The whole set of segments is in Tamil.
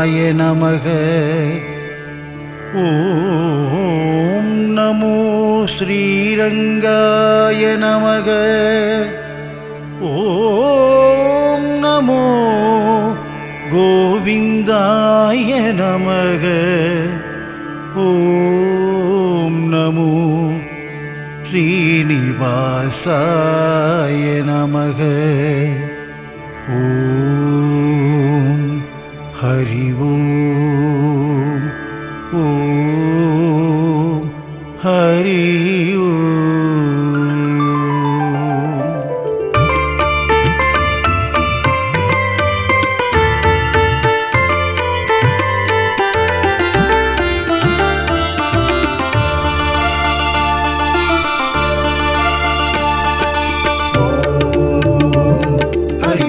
நமக ஓம் நமோ ஸ்ரீரங்காய நமக ஓம் நமோ கோவிந்தாய நமக ஓம் நமோ ஸ்ரீனிவாசாய நமக ஓம் ஹரி ஓம் ஓம் ஹரி ஓம் ஹரி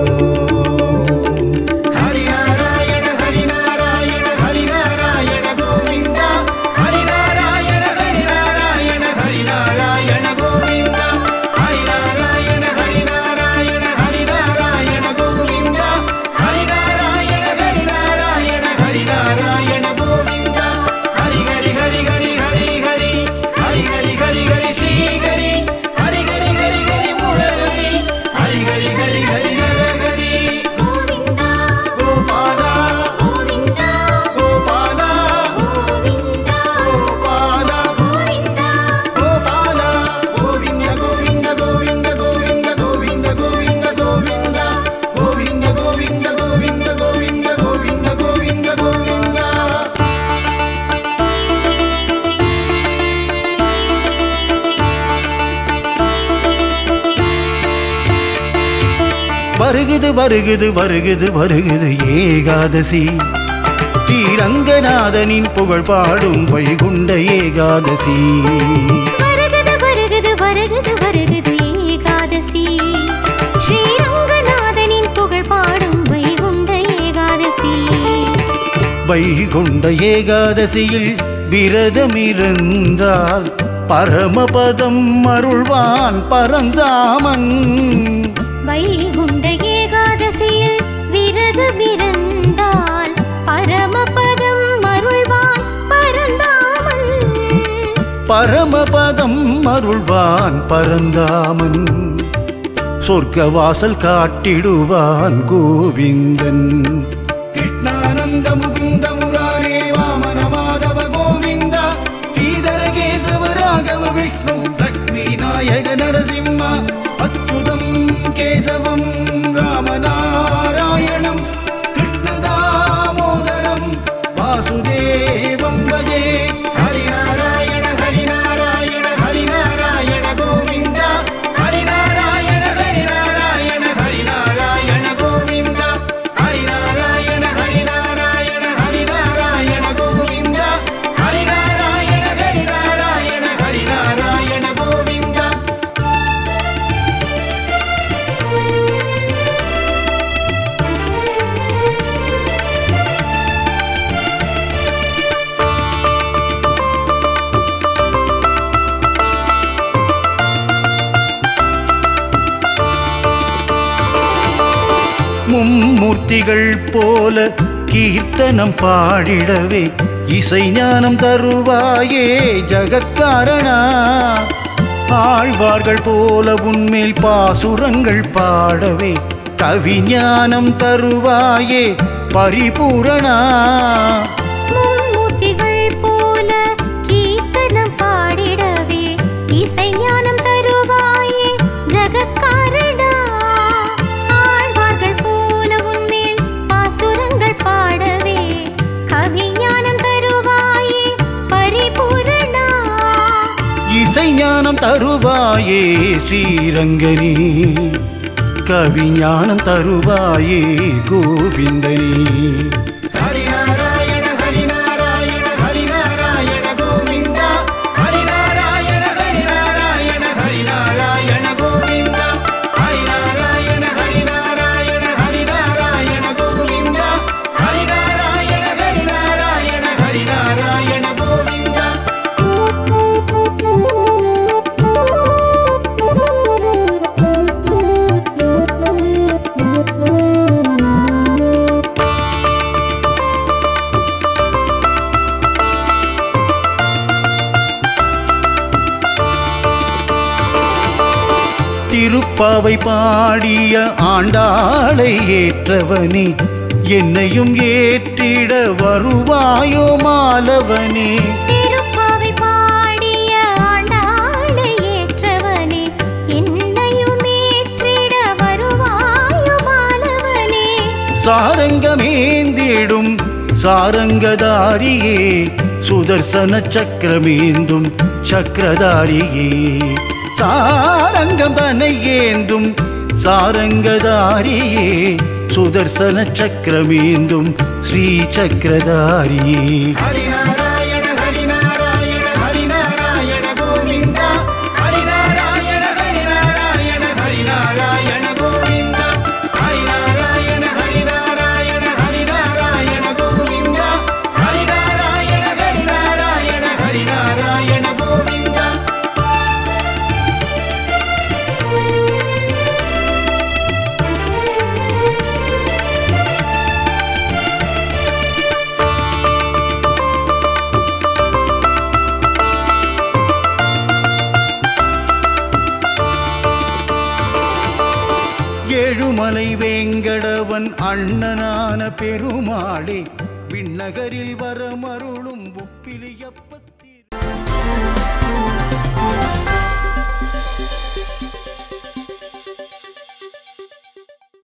ஹரிநாராயண ஹரிநாராயண ஹரிநாராயண கோவிந்தா ஹரிநாராயண ஹரிநாராயண ஹரிநாராயண கோவிந்தா ஹரிநாராயண ஹரிநாராயண ஹரிநாராயண கோவிந்தா ஹரிநாராயண ஹரிநாராயண ஹரிநாராயண கோவிந்தா ஹரி ஹரி ஹரி ஹரி ஹரி ஹரி ஹரி ஹரி ஹரி ஹரி ஸ்ரீ ஹரி ஹரி ஹரி ஹரி ஹரி முரஹரி ஹரி ஹரி ஹரி ஹரி நரஹரி கோவிந்தா கோபாலா கோவிந்தா கோபாலா கோவிந்தா கோபாலா கோவிந்தா கோபாலா கோவிந்த கோவிந்த கோவிந்த கோவிந்த கோவிந்த கோவிந்த கோவிந்தா கோவிந்த கோவிந்த கோவிந்த கோவிந்த கோவிந்த கோவிந்த கோவிந்தா வருகுது வருகுது வருகுது வருகுது ஏகாதசி ஸ்ரீரங்கநாதனின் புகழ் பாடும் வைகுண்ட ஏகாதசி வருகுது வருகுது வருகுது வருகுது ஏகாதசி ஸ்ரீரங்கநாதனின் புகழ் பாடும் வைகுண்ட ஏகாதசி வைகுண்ட ஏகாதசியில் விரதமிருந்தால் பரமபதம் அருள்வான் பரந்தாமன் வைகுண்ட ஏகாதசியில் விரதமிருந்தால் பரமபதம் அருள்வான் பரந்தாமன் பரமபதம் அருள்வான் பரந்தாமன் சொர்க்கவாசல் காட்டிடுவான் கோவிந்தன் கிருஷ்ணானந்த முகுந்த முராரே வாமன மாதவ கோவிந்த ஸ்ரீதர கேசவ ராகவ விஷ்ணு லக்ஷ்மி நாயக நரசிம்ம அச்சுதம் கேசவம் ராமநாராயணம் கிருஷ்ணதாமோதரம் வாசுதேவம் பஜே ஹரிநாராயண ஹரிநாராயண ஹரிநாராயண கோவிந்த ஹரிநாராயண ஹரிநாராயண ஹரிநாராயண கோவிந்த ஹரிநாராயண ஹரிநாராயண ஹரிநாராயண கோவிந்த ஹரிநாராயண ஹரிநாராயண ஹரிநாராயண கோவிந்த மும்மூர்த்திகள் போல கீர்த்தனம் பாடிடவே இசை ஞானம் தருவாயே ஜகத்காரணா ஆழ்வார்கள் போல உன்மேல் பாசுரங்கள் பாடவே கவிஞானம் தருவாயே பரிபூரணா மும்மூர்த்திகள் போல கீர்த்தனம் பாடிடவே இசைஞானம் தருவாயே ஜகத்காரணா ஆழ்வார்கள் போல உன்மேல் பாசுரங்கள் பாடவே கவிஞானம் தருவாயே பரிபூரணா இசை ஞானம் தருவாயே ஸ்ரீரங்கனே கவிஞானம் தருவாயே கோவிந்தனே ஹரிநாராயண ஹரிநாராயண ஹரிநாராயண கோவிந்த ஹரிநாராயண ஹரிநாராயண ஹரிநாராயண கோவிந்த ஹரிநாராயண ஹரிநாராயண ஹரிநாராயண கோவிந்த ஹரிநாராயண ஹரிநாராயண ஹரிநாராயண கோவிந்த Thank you. திருப்பாவை பாடிய ஆண்டாளை ஏற்றவனே என்னையும் ஏற்றிட வருவாயோ மாலவனே திருப்பாவை பாடிய ஆண்டாளை ஏற்றவனே என்னையும் ஏற்றிட வருவாயோ மாணவனே சாரங்கமேந்திடும் சாரங்கதாரியே சுதர்சன சக்கரமேந்தும் சக்கரதாரியே சாரங்கம்பனை ஏந்தும் சாரங்கதாரியே சுதர்சன சக்கரமேந்தும் ஸ்ரீ சக்கரதாரியே ஹரிநாராயண ஹரிநாராயண ஹரிநாராயண கோவிந்தா ஹரிநாராயண ஹரிநாராயண ஹரிநாராயண கோவிந்தா ஹரிநாராயண ஹரிநாராயண ஹரிநாராயண கோவிந்தா ஹரிநாராயண ஹரிநாராயண ஹரிநாராயண கோவிந்தா ஏழுமலை வேங்கடவன் அண்ணனான பெருமாளே விண்ணகரில் வரமருளும் உப்பிலியப்ப